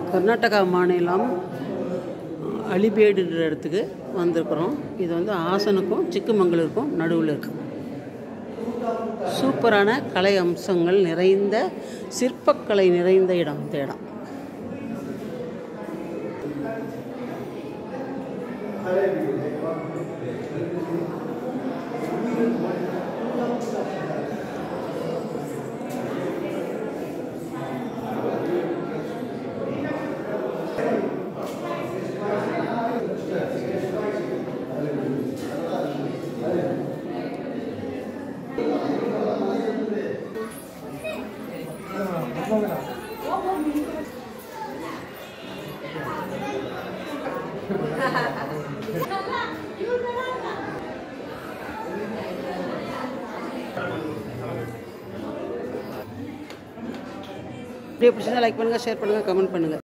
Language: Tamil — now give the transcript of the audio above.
கர்நாடகா மாநிலம் அலிபேடுன்ற இடத்துக்கு வந்திருக்கிறோம் இது வந்து ஆசனுக்கும் சிக்குமங்களூருக்கும் நடுவில் இருக்கு சூப்பரான கலை அம்சங்கள் நிறைந்த சிற்பக்கலை நிறைந்த இடம் இந்த இடம் வீடியோ பிடிச்சதா லைக் பண்ணுங்கள் ஷேர் பண்ணுங்கள் கமெண்ட் பண்ணுங்கள்